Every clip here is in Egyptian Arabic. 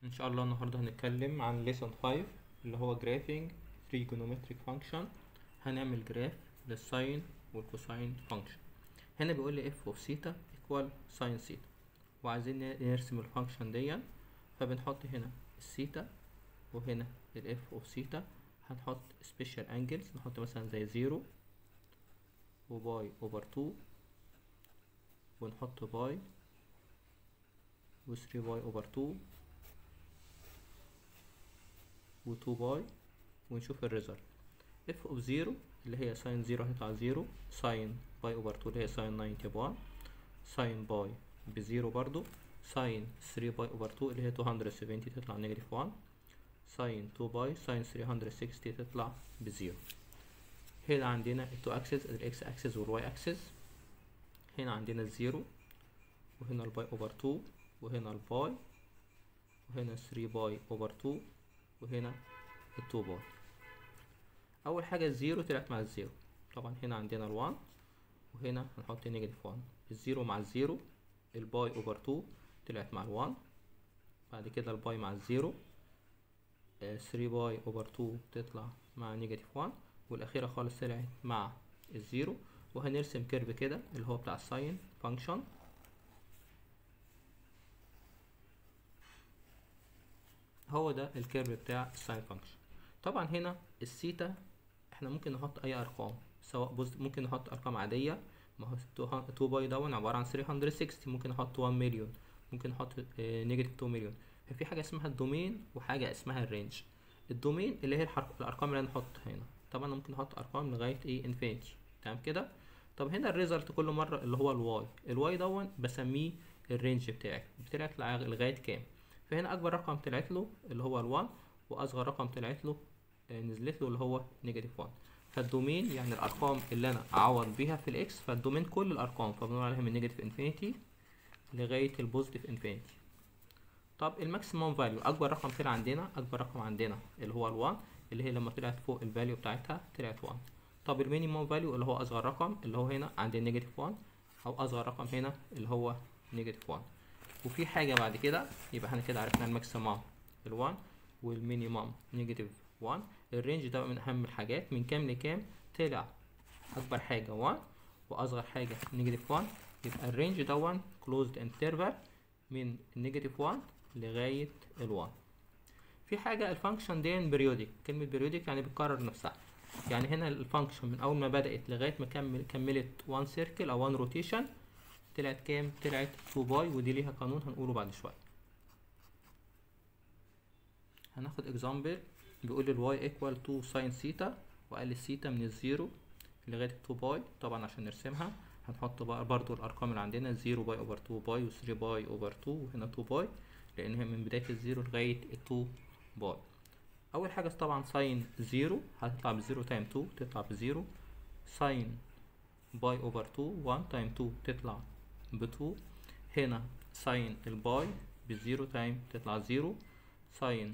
ان شاء الله النهارده هنتكلم عن lesson 5 اللي هو graphing trigonometric function هنعمل جراف للساين والكوساين function هنا بيقول لي f of theta equal sin theta وعايزين نرسم الفانكشن دي فبنحط هنا الثيتا وهنا ال f of theta هنحط special angles نحط مثلا زي زيرو وباي اوفر 2 ونحط باي و 3 باي اوفر 2 و 2 باي ونشوف الريزلت اف اوف 0 اللي هي ساين 0 هيطلع 0 ساين باي اوفر 2 اللي هي ساين 90 1 ساين باي بزيرو برضو ساين 3 باي اوفر 2 اللي هي 270 تطلع نيجاتيف 1 ساين 2 باي ساين 360 تطلع بزيرو هنا عندنا التو اكسس الاكس اكسس والواي اكسس هنا عندنا الزيرو وهنا الباي اوفر 2 وهنا الباي وهنا 3 باي اوفر 2 وهنا ال 2 باي اول حاجه الزيرو طلعت مع الزيرو طبعا هنا عندنا ال1 وهنا هنحط نيجاتيف 1 الزيرو مع الزيرو الباي اوفر 2 طلعت مع ال1 بعد كده الباي مع الزيرو 3 باي اوفر 2 تطلع مع نيجاتيف 1 والاخيره خالص طلعت مع الزيرو وهنرسم كيرف كده اللي هو بتاع الساين فانكشن هو ده الكيرف بتاع الساين فانكشن طبعا هنا الثيتا احنا ممكن نحط اي ارقام سواء بص ممكن نحط ارقام عاديه ما هو 2 باي دون عباره عن 360 ممكن نحط 1 مليون ممكن نحط نيجاتيف 2 مليون ففي حاجه اسمها الدومين وحاجه اسمها الرينج الدومين اللي هي الارقام اللي هنحطها هنا طبعا ممكن نحط ارقام لغايه ايه انفينيتي تمام كده طب هنا الريزلت كل مره اللي هو الواي الواي دون بسميه الرينج بتاعي طلعت لغايه كام فهنا اكبر رقم طلعت له اللي هو ال1 واصغر رقم طلعت له نزلت له اللي هو نيجاتيف 1 فالدومين يعني الارقام اللي انا اعوض بيها في الاكس فالدومين كل الارقام فبنقول عليها من نيجاتيف انفينيتي لغايه البوزيتيف انفينيتي طب الماكسيموم فاليو اكبر رقم طلع عندنا اكبر رقم عندنا اللي هو ال1 اللي هي لما طلعت فوق الفاليو بتاعتها طلعت 1 طب المينيموم فاليو اللي هو اصغر رقم اللي هو هنا عند النيجاتيف 1 او اصغر رقم هنا اللي هو نيجاتيف 1 وفي حاجه بعد كده يبقى احنا كده عرفنا الماكسيموم ال1 والمينيموم نيجاتيف 1 الرينج ده من اهم الحاجات من كام لكام طلع اكبر حاجه 1 واصغر حاجه نيجاتيف 1 يبقى الرينج ده كلوزد انترفال من النيجاتيف 1 لغايه ال1 في حاجه الفانكشن دي بريودك كلمه بريودك يعني بتكرر نفسها يعني هنا الفانكشن من اول ما بدات لغايه ما كمل كملت 1 سيركل او 1 روتيشن طلعت كام طلعت 2 باي ودي ليها قانون هنقوله بعد شويه هناخد اكزامبل بيقول الواي ايكوال 2 ساين ثيتا وقال الثيتا من الزيرو لغايه 2 باي طبعا عشان نرسمها هنحط بقى برضو الارقام اللي عندنا 0 باي اوفر 2 باي و 3 باي اوفر 2 وهنا 2 باي لان هي من بدايه الزيرو لغايه 2 باي اول حاجه طبعا ساين 0 هتطلع ب 0 تايم 2 تطلع ب 0 ساين باي اوفر 2 1 تايم 2 تطلع ب 2 هنا ساين الباي ب 0 تايم تطلع 0 ساين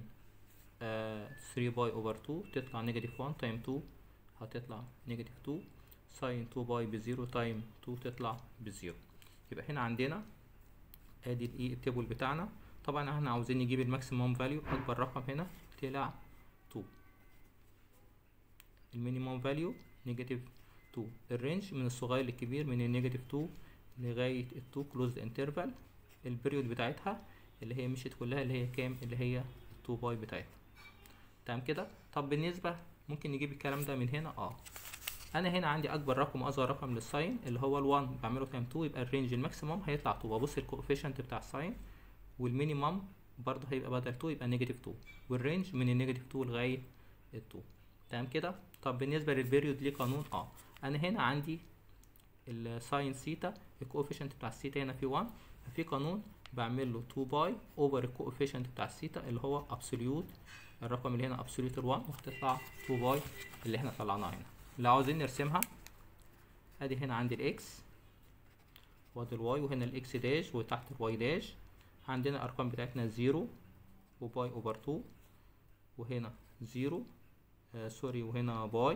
3 باي اوفر 2 تطلع نيجاتيف 1 تايم 2 هتطلع نيجاتيف 2 ساين 2 باي ب 0 تايم 2 تطلع ب 0 يبقى هنا عندنا ادي الايه التيبل بتاعنا طبعا احنا عاوزين نجيب الماكسيموم فاليو اكبر رقم هنا طلع 2 المينيموم فاليو نيجاتيف 2 الرينج من الصغير للكبير من النيجاتيف 2 لغايه ال 2 كلوزد انترفال البريود بتاعتها اللي هي مشيت كلها اللي هي كام اللي هي 2 باي بتاعتها تمام كده طب بالنسبه ممكن نجيب الكلام ده من هنا اه انا هنا عندي اكبر رقم واصغر رقم للساين اللي هو ال1 بعمله تايم 2 يبقى الرينج الماكسيموم هيطلع 2 ببص الكوفيشنت بتاع الساين والمينيمم برضه هيبقى بدل 2 يبقى نيجاتيف 2 والرينج من النيجاتيف 2 لغايه ال 2 تمام كده طب بالنسبه للبيريود ليه قانون اه انا هنا عندي الساين ثيتا الكوفيشنت بتاع الثيتا هنا في 1 ففي قانون بعمل له 2 باي اوفر الكوفيشنت بتاع الثيتا اللي هو ابسوليوت الرقم اللي هنا ابسوليوت ال1 وهتطلع 2 باي اللي احنا طلعناها هنا لو عاوزين نرسمها ادي هنا عندي الاكس وادي الواي وهنا الاكس داش وتحت الواي داش عندنا الارقام بتاعتنا 0 وباي اوفر 2 وهنا 0 آه سوري وهنا باي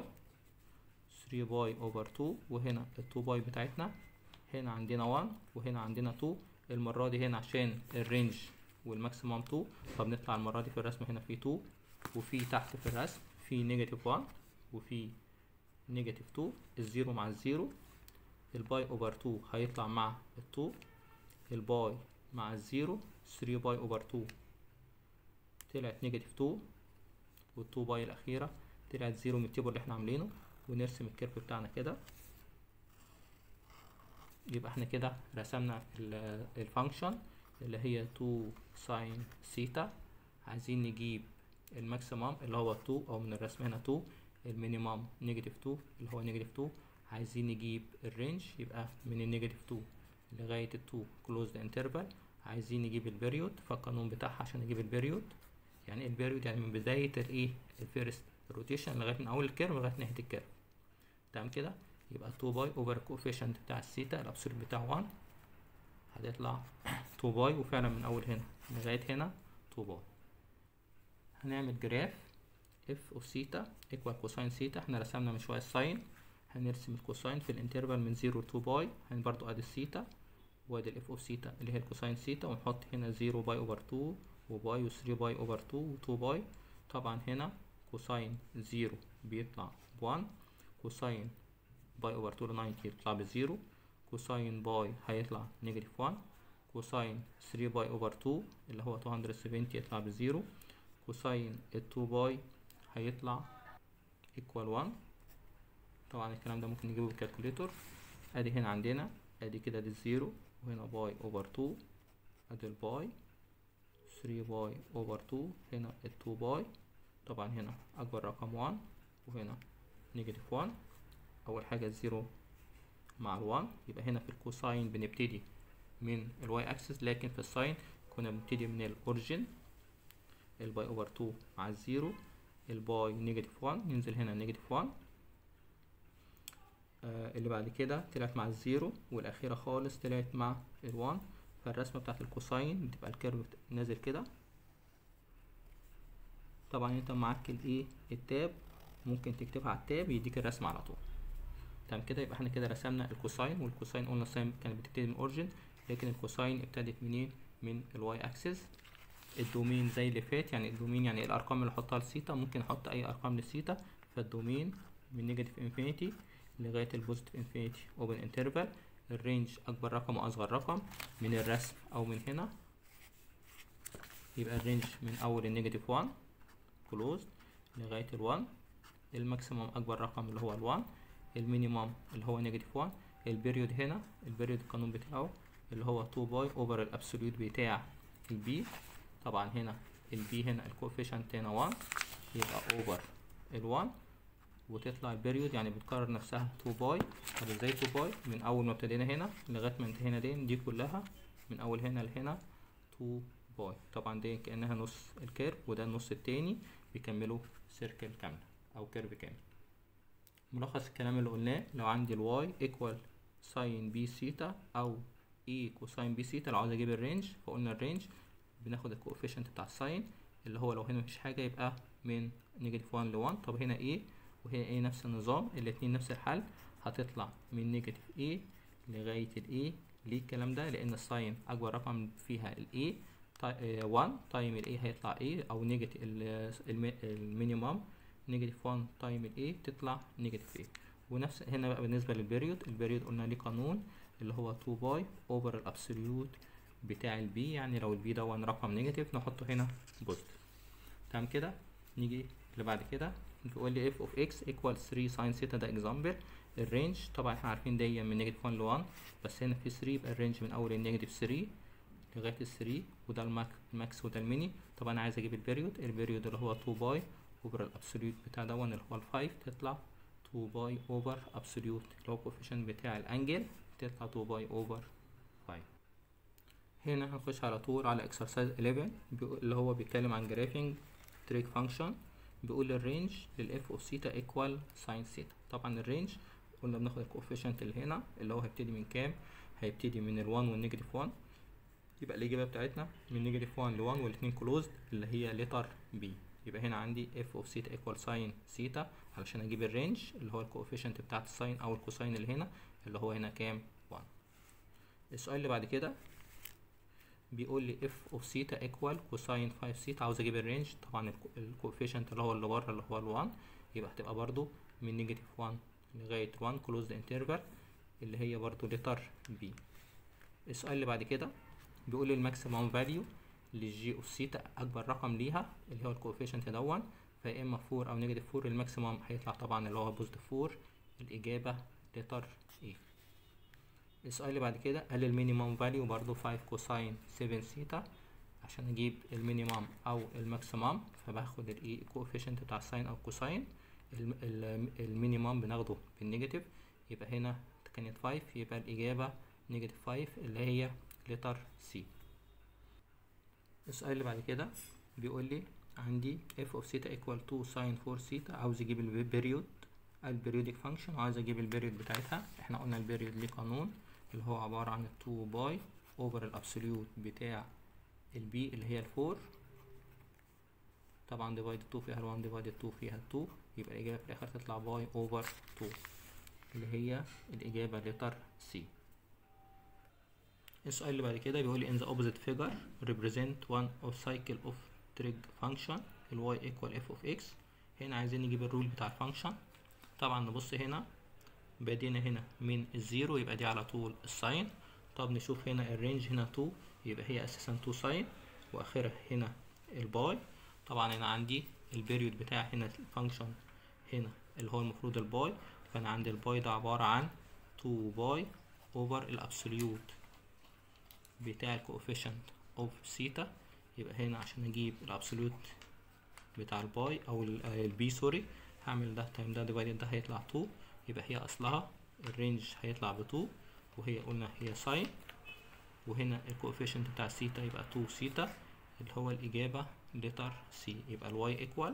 3 باي اوفر 2 وهنا ال 2 باي بتاعتنا هنا عندنا 1 وهنا عندنا 2 المرة دي هنا عشان الرينج والماكسيموم 2 فبنطلع المره دي في الرسم هنا في 2 وفي تحت في الرسم في نيجاتيف 1 وفي نيجاتيف 2 الزيرو مع الزيرو الباي اوفر 2 هيطلع مع ال 2 الباي مع الزيرو 3 باي اوفر 2 طلعت نيجاتيف 2 وال 2 باي الاخيره طلعت زيرو من التيبل اللي احنا عاملينه ونرسم الكيرف بتاعنا كده يبقى احنا كده رسمنا الفانكشن اللي هي 2 ساين سيتا عايزين نجيب الماكسيمم اللي هو 2 او من الرسم هنا 2 المينيمم نيجاتيف 2 اللي هو نيجاتيف 2 عايزين نجيب الرينج يبقى من النيجاتيف 2 لغاية ال 2 closed interval عايزين نجيب البريود فالقانون بتاعها عشان نجيب البريود يعني ايه البريود يعني من بداية الايه الفيرست روتيشن لغاية من أول الكيرف لغاية نهاية الكيرف تمام كده يبقى 2 باي اوفر الكوفيشنت بتاع الثيتا الابسولوت بتاعه 1 هتطلع 2 باي وفعلا من اول هنا لغايه هنا 2 باي هنعمل جراف اف اوف ثيتا ايكوال كوساين ثيتا احنا رسمنا من شويه الساين هنرسم الكوساين في الانترفال من 0 ل 2 باي هن برضو ادي الثيتا وادي الاف اوف ثيتا اللي هي الكوساين ثيتا ونحط هنا 0 باي اوفر 2 وباي و3 باي اوفر 2 و2 باي طبعا هنا كوساين 0 بيطلع ب 1 كوساين باي اوفر 2 ل 90 يطلع بزيرو كوساين باي هيطلع نيجاتيف 1 كوساين 3 باي اوفر 2 اللي هو 270 يطلع بزيرو كوساين ال 2 باي هيطلع ايكوال 1 طبعا الكلام ده ممكن نجيبه بالكالكوليتور ادي هنا عندنا ادي كده دي الزيرو وهنا باي اوفر 2 ادي الباي 3 باي اوفر 2 هنا ال 2 باي طبعا هنا اكبر رقم 1 وهنا نيجاتيف 1 اول حاجه الزيرو مع الوان يبقى هنا في الكوساين بنبتدي من الواي اكسس لكن في الساين كنا بنبتدي من الاوريجين الباي اوفر 2 مع الزيرو الباي نيجاتيف 1 ننزل هنا نيجاتيف 1 آه اللي بعد كده طلعت مع الزيرو والاخيره خالص طلعت مع الوان فالرسمه بتاعت الكوساين بتبقى الكيرف نازل كده طبعا انت معاك الايه التاب ممكن تكتبها على التاب يديك الرسمه على طول تمام كده يبقى احنا كده رسمنا الكوساين والكوساين قلنا الساين كانت بتبتدي من اوريجين لكن الكوساين ابتدت منين من الواي اكسس الدومين زي اللي فات يعني الدومين يعني الارقام اللي احطها للثيتا ممكن احط اي ارقام للثيتا فالدومين من نيجاتيف انفينيتي لغايه البوزيتيف انفينيتي اوبن انترفال الرينج اكبر رقم واصغر رقم من الرسم او من هنا يبقى الرينج من اول النيجاتيف 1 كلوز لغايه ال1 الماكسيموم اكبر رقم اللي هو ال1 المينيموم اللي هو نيجاتيف 1 البيريود هنا البيريود القانون بتاعه اللي هو 2 باي اوفر الابسوليوت بتاع البي طبعا هنا البي هنا الكوفيشنت هنا 1 يبقى اوفر ال1 وتطلع البيريود يعني بتكرر نفسها 2 باي طب ازاي 2 باي من اول ما ابتدينا هنا لغايه ما انتهينا دي دي كلها من اول هنا لهنا 2 باي طبعا دي كانها نص الكيرف وده النص التاني بيكملوا سيركل كامله او كيرف كامل ملخص الكلام اللي قلناه لو عندي الواي ايكوال ساين بي سيتا او اي كوساين بي سيتا لو عاوز اجيب الرينج فقلنا الرينج بناخد الكوفيشنت بتاع الساين اللي هو لو هنا مفيش حاجه يبقى من نيجاتيف 1 ل 1 طب هنا ايه وهنا ايه نفس النظام الاتنين نفس الحل هتطلع من نيجاتيف ايه لغايه الايه ليه الكلام ده لان الساين اكبر رقم فيها الايه 1 تايم الايه هيطلع ايه او نيجاتيف المينيمم نيجاتيف 1 تايم الايه تطلع نيجاتيف 8 ونفس هنا بقى بالنسبه للبيريود البيريود قلنا ليه قانون اللي هو 2 باي اوفر الابسوليوت بتاع البي يعني لو البي ده رقم نيجاتيف نحطه هنا بوزيتيف تمام كده نيجي اللي بعد كده بيقول لي اف اوف اكس ايكوال 3 ساين ثيتا ده اكزامبل الرينج طبعا احنا عارفين دي من نيجاتيف 1 ل 1 بس هنا في 3 يبقى الرينج من اول النيجاتيف 3 لغايه ال 3 وده الماكس وده الميني طبعا انا عايز اجيب البيريود البيريود اللي هو 2 باي اوفر الابسوليوت بتاع ده اللي هو ال 5 تطلع 2 باي اوفر ابسوليوت اللي هو الكوفيشنت بتاع الانجل تطلع 2 باي اوفر 5 هنا هنخش على طول على اكسرسايز 11 اللي هو بيتكلم عن جرافينج تريك فانكشن بيقول الرينج للاف اوف سيتا ايكوال ساين سيتا طبعا الرينج قلنا بناخد الكوفيشنت اللي هنا اللي هو هيبتدي من كام هيبتدي من ال1 والنيجاتيف 1 يبقى الاجابه بتاعتنا من نيجاتيف 1 ل 1 والاثنين كلوزد اللي هي لتر بي يبقى هنا عندي اف اوف سيتا ايكوال ساين سيتا علشان اجيب الرينج اللي هو الكوفيشنت بتاعت الساين او الكوساين اللي هنا اللي هو هنا كام 1 السؤال اللي بعد كده بيقول لي اف اوف سيتا ايكوال كوساين 5 سيتا عاوز اجيب الرينج طبعا الكوفيشنت اللي هو اللي بره اللي هو ال1 يبقى هتبقى برضو من نيجاتيف 1 لغايه 1 كلوزد انترفال اللي هي برضو لتر بي السؤال اللي بعد كده بيقول لي الماكسيمم فاليو للجي اوف سيتا اكبر رقم ليها اللي هو الكوفيشنت دون فيا اما 4 او نيجاتيف 4 الماكسيمم هيطلع طبعا اللي هو بوزيتيف 4 الاجابه لتر ايه السؤال اللي بعد كده قال المينيمم فاليو برضو 5 كوساين 7 سيتا عشان اجيب المينيمم او الماكسيمم فباخد الايه الكوفيشنت بتاع الساين او الكوساين المينيمم بناخده بالنيجاتيف يبقى هنا كانت 5 يبقى الاجابه نيجاتيف 5 اللي هي لتر سي السؤال اللي بعد كده بيقول لي عندي f of theta equal to sin 4 theta عاوز اجيب البيريود البيريودك فانكشن وعاوز اجيب البيريود بتاعتها احنا قلنا البيريود ليه قانون اللي هو عبارة عن 2 باي اوفر الابسوليوت بتاع البي اللي هي الفور طبعا ديفايد 2 فيها 1 ديفايد 2 فيها 2 يبقى الإجابة في الآخر تطلع باي اوفر 2 اللي هي الإجابة لتر سي السؤال اللي بعد كده بيقول لي in the opposite figure represent one of cycle of trig function ال y equal f of x هنا عايزين نجيب الرول بتاع الفانكشن طبعا نبص هنا بادينا هنا من الزيرو يبقى دي على طول الساين طب نشوف هنا الرينج هنا 2 يبقى هي اساسا 2 ساين واخرها هنا الباي طبعا انا عندي البيريود بتاع هنا الفانكشن هنا اللي هو المفروض الباي فانا عندي الباي ده عبارة عن 2 باي اوفر الابسوليوت بتاع الكوفيشنت اوف سيتا يبقى هنا عشان اجيب الابسوليوت بتاع الباي او البي سوري هعمل ده تايم ده ديفايدد ده هيطلع 2 يبقى هي اصلها الرينج هيطلع ب 2 وهي قلنا هي ساين وهنا الكوفيشنت بتاع سيتا يبقى 2 سيتا اللي هو الاجابه لتر سي يبقى الواي ايكوال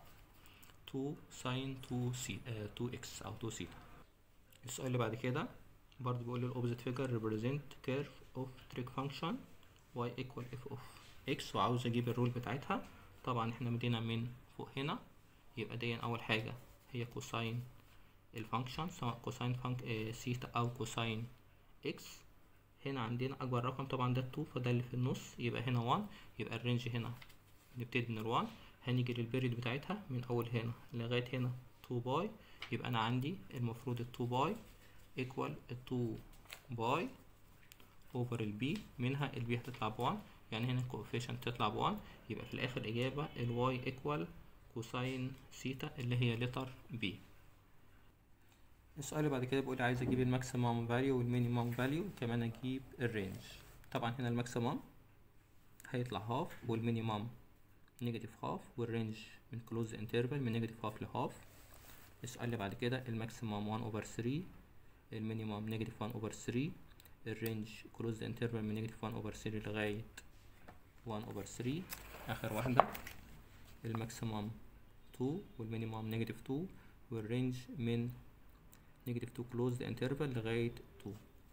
2 ساين 2 سي 2 اكس او 2 سيتا السؤال اللي بعد كده برضه بيقول لي الاوبزيت فيجر ريبريزنت كيرف اوف تريك فانكشن y equal f of x وعاوز اجيب الرول بتاعتها طبعا احنا مدينا من فوق هنا يبقى دي اول حاجة هي كوساين الفانكشن سواء كوساين فانك اه سيتا او كوساين x هنا عندنا اكبر رقم طبعا ده 2 فده اللي في النص يبقى هنا 1 يبقى الرينج هنا نبتدي من ال 1 هنيجي للبيريد بتاعتها من اول هنا لغاية هنا 2 باي يبقى انا عندي المفروض ال 2 باي equal 2 باي اوفر البي منها البي هتطلع بوان يعني هنا الكوفيشنت تطلع بوان يبقى في الاخر اجابة الواي ايكوال كوساين سيتا اللي هي لتر بي السؤال اللي بعد كده بيقول عايز اجيب الماكسيمم فاليو والمينيمم فاليو كمان اجيب الرينج طبعا هنا الماكسيمم هيطلع هاف والمينيمم نيجاتيف هاف والرينج من كلوز انترفال من نيجاتيف هاف لهاف السؤال اللي بعد كده الماكسيمم 1 اوفر 3 المينيمم نيجاتيف 1 اوفر 3 الرينج كلوز انترفال من نيجاتيف 1 اوفر 3 لغاية 1 اوفر 3 اخر واحدة الماكسيمم 2 والمينيمم نيجاتيف 2 والرينج من نيجاتيف 2 كلوزد انترفال لغاية 2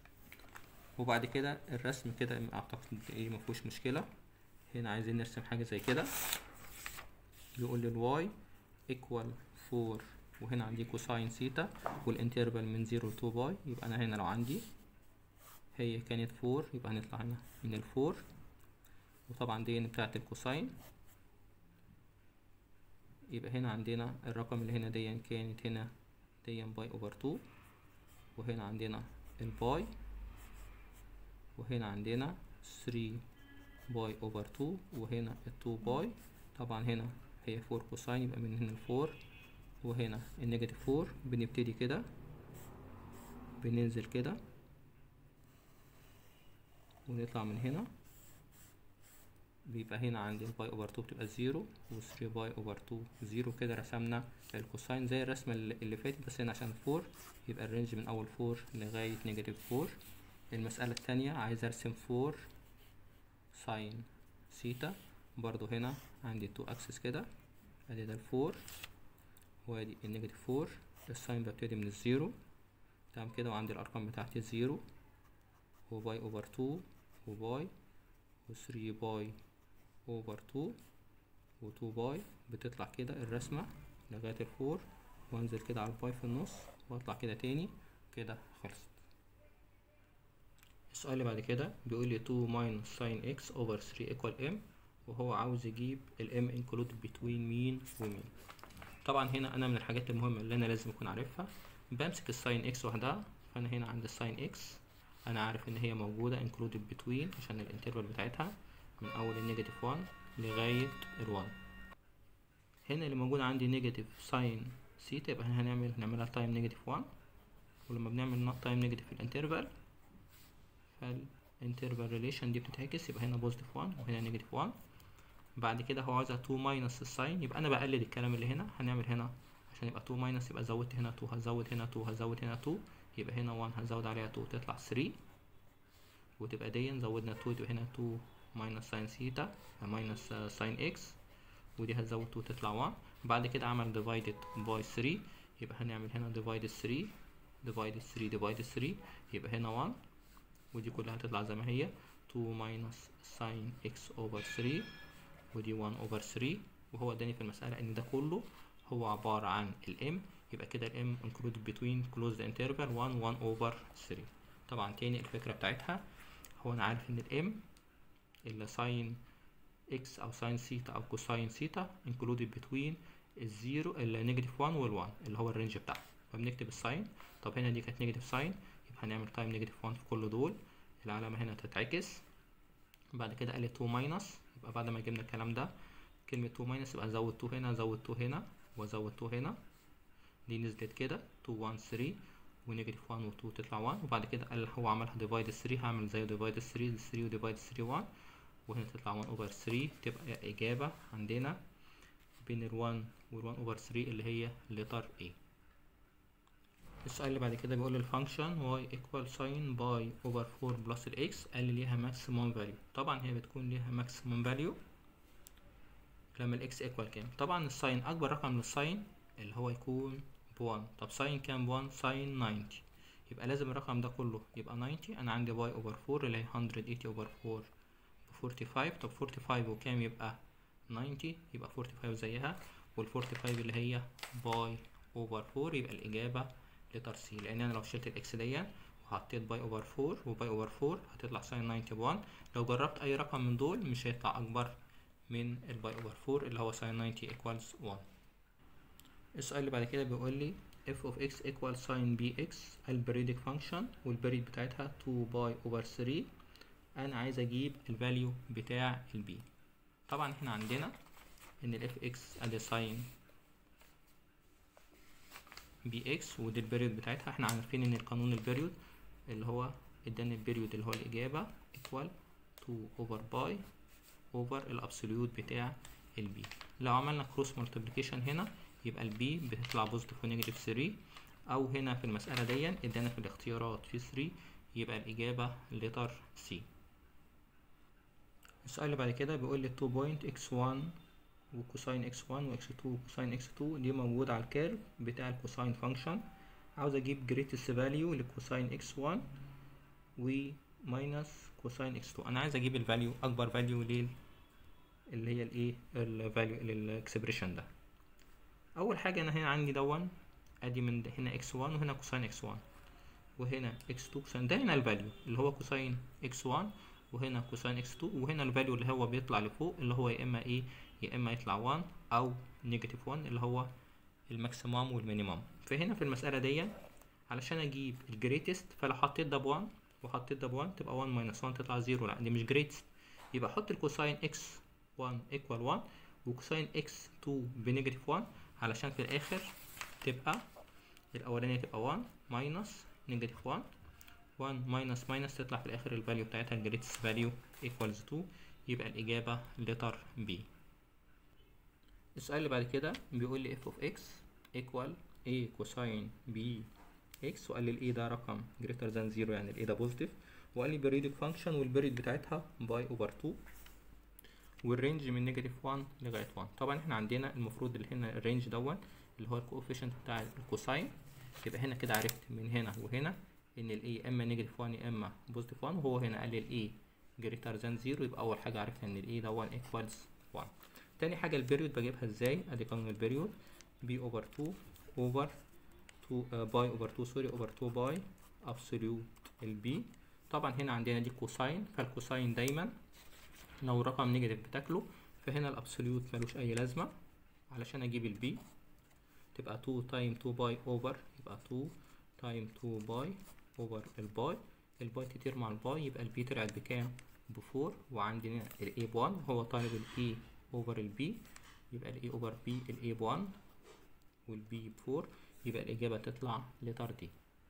وبعد كده الرسم كده اعتقد ايه مفيهوش مشكلة هنا عايزين نرسم حاجة زي كده بيقول لي الواي ايكوال 4 وهنا عندي كوساين سيتا والانترفال من 0 ل 2 باي يبقى انا هنا لو عندي هي كانت 4 يبقى هنطلع هنا من الفور وطبعا دي بتاعت الكوساين يبقى هنا عندنا الرقم اللي هنا دي كانت هنا دي باي اوفر 2 وهنا عندنا الباي وهنا عندنا 3 باي اوفر 2 وهنا ال 2 باي طبعا هنا هي 4 كوساين يبقى من هنا الفور وهنا النيجاتيف 4 بنبتدي كده بننزل كده ونطلع من هنا بيبقى هنا عندي الباي اوفر 2 بتبقى زيرو و 3 باي اوفر 2 زيرو كده رسمنا الكوساين زي الرسمة اللي فاتت بس هنا عشان 4 يبقى الرينج من اول 4 لغاية نيجاتيف 4 المسألة التانية عايز ارسم 4 ساين سيتا برضو هنا عندي 2 اكسس كده ادي ده الفور وادي النيجاتيف 4 الساين ببتدي من الزيرو تمام كده وعندي الارقام بتاعتي زيرو وباي اوفر 2 وباي و3 باي اوفر 2 و2 باي بتطلع كده الرسمة لغاية الفور وانزل كده على الباي في النص واطلع كده تاني كده خلصت السؤال اللي بعد كده بيقول لي 2 minus sin x over 3 equal m وهو عاوز يجيب ال m included between مين ومين طبعا هنا انا من الحاجات المهمة اللي انا لازم اكون عارفها بمسك الساين x وحدها فانا هنا عند الساين x انا عارف ان هي موجودة included between عشان الانترفال بتاعتها من اول النيجاتيف 1 لغاية ال 1 هنا اللي موجود عندي نيجاتيف ساين سيتا يبقى احنا هنعمل هنعملها تايم نيجاتيف 1 ولما بنعمل تايم نيجاتيف في الانترفال فالانترفال ريليشن دي بتتعكس يبقى هنا بوزيتيف 1 وهنا نيجاتيف 1 بعد كده هو عاوزها 2 ماينس الساين يبقى انا بقلل الكلام اللي هنا هنعمل هنا عشان يبقى 2 ماينس يبقى زودت هنا 2 هزود هنا 2 هزود هنا 2 يبقى هنا 1 هزود عليها 2 تطلع 3 وتبقى دي زودنا 2 تبقى هنا 2 ماينس ساين سيتا ماينس ساين اكس ودي هتزود 2 تطلع 1 بعد كده عمل divided by 3 يبقى هنعمل هنا divided 3 divided 3 divided 3 يبقى هنا 1 ودي كلها هتطلع زي ما هي 2 minus sin x over 3 ودي 1 over 3 وهو اداني في المسألة ان ده كله هو عبارة عن ال m يبقى كده ال m included between closed interval 1 1 over 3 طبعا تاني الفكرة بتاعتها هو انا عارف ان ال m اللي sin x او sin ثيتا او cosine ثيتا included between الزيرو النيجاتيف 1 وال 1 اللي هو الرينج بتاعها فبنكتب الساين طب هنا دي كانت نيجاتيف ساين يبقى هنعمل تايم نيجاتيف 1 في كل دول العلامة هنا تتعكس بعد كده قال 2 ماينس يبقى بعد ما جبنا الكلام ده كلمة 2 ماينس يبقى زود 2 هنا زود 2 هنا وزود 2 هنا دي نزلت كده 2 1 3 ونيجاتيف 1 و 2 تطلع 1 وبعد كده قال هو عملها ديفايد 3 هعمل زي ديفايد 3 3 وديفايد 3 1 وهنا تطلع 1 اوفر 3 تبقى إجابة عندنا بين ال 1 وال 1 اوفر 3 اللي هي letter A السؤال اللي بعد كده بيقول الفانكشن y equal sin باي over 4 plus ال x قال لي ليها maximum value طبعا هي بتكون ليها maximum value لما ال x equal كام طبعا الساين اكبر رقم للساين اللي هو يكون ب 1 طب ساين كام ب 1 ساين 90 يبقى لازم الرقم ده كله يبقى 90 انا عندي y over 4 اللي هي 180 over 4 ب 45 طب 45 وكام يبقى 90 يبقى 45 زيها وال 45 اللي هي باي اوفر 4 يبقى الإجابة لتر سي لأن أنا لو شلت الإكس دي وحطيت باي اوفر 4 وباي اوفر 4 هتطلع ساين 90 1 لو جربت أي رقم من دول مش هيطلع أكبر من الباي اوفر 4 اللي هو ساين 90 equals 1 السؤال اللي بعد كده بيقول لي f of x equals sin bx البريدك فانكشن والبريد بتاعتها 2 باي اوفر 3 أنا عايز أجيب الفاليو بتاع البي طبعا احنا عندنا ان الاف اكس ادي ساين بي اكس ودي البيريود بتاعتها احنا عارفين ان القانون البيريود اللي هو اداني البيريود اللي هو الاجابه ايكوال 2 اوفر باي اوفر الابسوليوت بتاع البي لو عملنا كروس مالتيبليكيشن هنا يبقى البي بتطلع بوزيتيف ونيجاتيف 3 او هنا في المساله دي ادانا في الاختيارات في 3 يبقى الاجابه لتر سي السؤال اللي بعد كده بيقول لي 2 بوينت x1 وكوساين x1 وx2 وكوساين x2 دي موجودة على الكيرف بتاع الكوساين فانكشن عاوز اجيب greatest value لكوساين x1 و minus كوساين x2 انا عايز اجيب الفاليو اكبر فاليو لل اللي هي الايه الفاليو للاكسبريشن ده اول حاجة انا هنا عندي دون ادي من هنا x1 وهنا كوساين x1 وهنا x2 كوساين ده هنا الفاليو اللي هو كوساين x1 وهنا كوساين x2 وهنا الفاليو اللي هو بيطلع لفوق اللي هو يا اما ايه يا اما يطلع 1 او نيجاتيف 1 اللي هو الماكسيموم والمينيموم فهنا في المسألة دي علشان اجيب الجريتست فلو حطيت ده ب 1 وحطيت ده ب 1 تبقى 1 ماينس 1 تطلع 0 لا دي مش جريتست يبقى احط الكوساين x1 ايكوال 1 وكوساين x2 بنيجاتيف 1 علشان في الاخر تبقى الاولانية تبقى 1 ماينس نيجاتيف 1 1 ماينس ماينس تطلع في الاخر الفاليو بتاعتها الجريتست فاليو ايكوالز 2 يبقى الاجابة لتر B السؤال اللي بعد كده بيقول لي f of x equal a cosine b x وقال لي ال a ده رقم greater than 0 يعني ال a ده بوزيتيف وقال لي periodic function والبريد بتاعتها باي اوفر 2 والرينج من نيجاتيف 1 لغايه 1 طبعا احنا عندنا المفروض اللي هنا الرينج دون اللي هو الكوفيشنت بتاع الكوساين يبقى هنا كده عرفت من هنا وهنا ان ال a يا اما نيجاتيف 1 يا اما بوزيتيف 1 وهو هنا قال لي ال a greater than 0 يبقى اول حاجه عرفنا ان ال a دون equals 1 تاني حاجة البريود بجيبها ازاي ادي قانون البريود بي اوفر 2 اوفر 2 باي اوفر 2 سوري اوفر 2 باي ابسوليوت البي طبعا هنا عندنا دي كوساين فالكوساين دايما لو رقم نيجاتيف بتاكله فهنا الابسوليوت ملوش اي لازمة علشان اجيب البي تبقى 2 تايم 2 باي اوفر يبقى 2 تايم 2 باي اوفر الباي الباي تطير مع الباي يبقى البي طلعت بكام بفور وعندنا الاي بوان هو طالب الاي اوفر البي يبقى الاي اوفر بي الاي بوان والبي بفور يبقى الإجابة تطلع لتر دي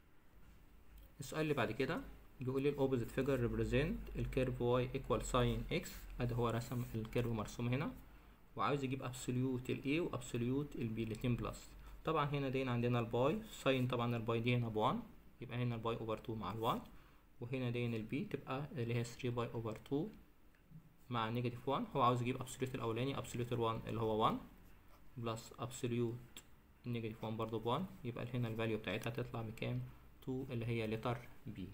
السؤال اللي بعد كده بيقول لي الأوبوزيت فيجر ريبريزنت الكيرف واي ايكوال ساين اكس ادي هو رسم الكيرف مرسوم هنا وعاوز يجيب ابسوليوت الاي وابسوليوت البي الاتنين بلس طبعا هنا دين عندنا الباي ساين طبعا الباي دي هنا بوان يبقى هنا الباي اوفر 2 مع الوان وهنا دين البي تبقى اللي هي 3 باي اوفر 2 مع نيجاتيف 1 هو عاوز يجيب ابسوليوت الاولاني ابسوليوت ال1 اللي هو 1 بلس ابسوليوت النيجاتيف 1 برضه ب 1 يبقى هنا الفاليو بتاعتها تطلع بكام 2 اللي هي لتر بي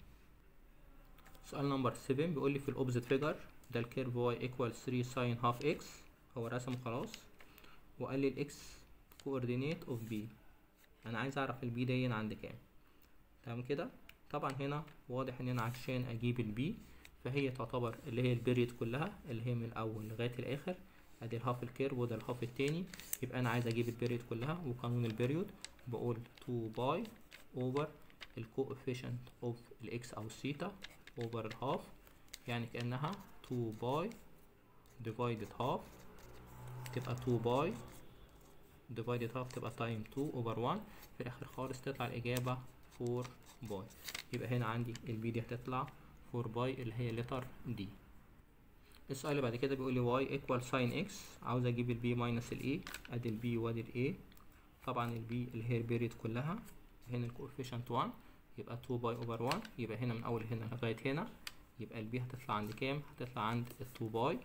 سؤال نمبر 7 بيقول لي في الاوبزيت فيجر ده الكيرف واي ايكوال 3 ساين هاف اكس هو رسمه خلاص وقال لي الاكس كوردينيت اوف بي انا عايز اعرف البي دي عند كام تمام كده طبعا هنا واضح ان انا عشان اجيب البي فهي تعتبر اللي هي البيريد كلها اللي هي من الاول لغايه الاخر ادي الهاف الكيرف وده الهاف التاني يبقى انا عايز اجيب البيريود كلها وقانون البيريود بقول 2 باي اوفر الكوفيشنت اوف الاكس او الثيتا اوفر الهاف يعني كانها 2 باي ديفايدد هاف تبقى 2 باي ديفايدد هاف تبقى تايم 2 اوفر 1 في الاخر خالص تطلع الاجابه 4 باي يبقى هنا عندي البي دي هتطلع 4 باي اللي هي لتر دي السؤال اللي بعد كده بيقول لي y equal sin x عاوز اجيب البي ماينس الاي ادي البي وادي الاي طبعا البي اللي هي البيريد كلها هنا الكوفيشنت 1 يبقى 2 باي اوفر 1 يبقى هنا من اول هنا لغايه هنا يبقى البي هتطلع عند كام هتطلع عند ال 2 باي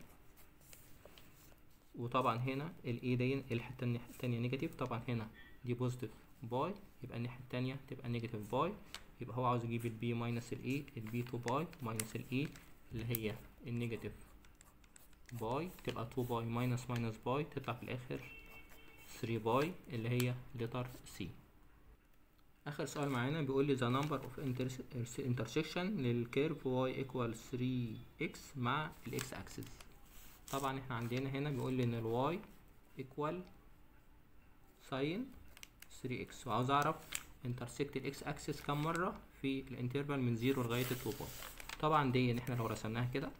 وطبعا هنا الاي دي الحته التانية نيجاتيف طبعا هنا دي بوزيتيف باي يبقى الناحيه التانية تبقى نيجاتيف باي يبقى هو عاوز يجيب البي ماينس الاي البي 2 باي ماينس الاي اللي هي النيجاتيف باي تبقى 2 باي ماينس ماينس باي تطلع في الاخر 3 باي اللي هي لتر سي اخر سؤال معانا بيقول لي the number of intersection للكيرف y equal 3x مع الاكس اكسس طبعا احنا عندنا هنا بيقول لي ان الواي equal sin 3x وعاوز اعرف intersect الاكس اكسس كم مره في الانترفال من 0 لغايه 2 باي طبعا دي ان احنا لو رسمناها كده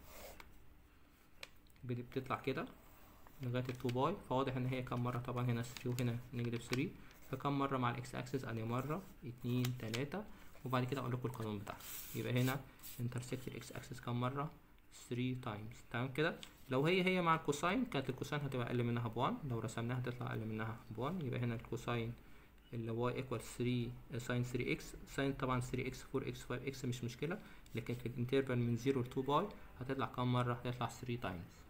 بتطلع كده لغايه ال 2 باي فواضح ان هي كام مره طبعا هنا 3 وهنا نيجاتيف 3 فكم مره مع الاكس اكسس ادي مره اتنين تلاتة وبعد كده اقول لكم القانون بتاعها يبقى هنا انترسكت الاكس اكسس كام مره 3 تايمز تمام كده لو هي هي مع الكوساين كانت الكوساين هتبقى اقل منها ب 1 لو رسمناها هتطلع اقل منها ب 1 يبقى هنا الكوساين اللي y equal 3 ساين 3 x ساين طبعا 3 x 4 x 5 x مش مشكله لكن في الانترفال من 0 ل 2 باي هتطلع كام مره هتطلع 3 تايمز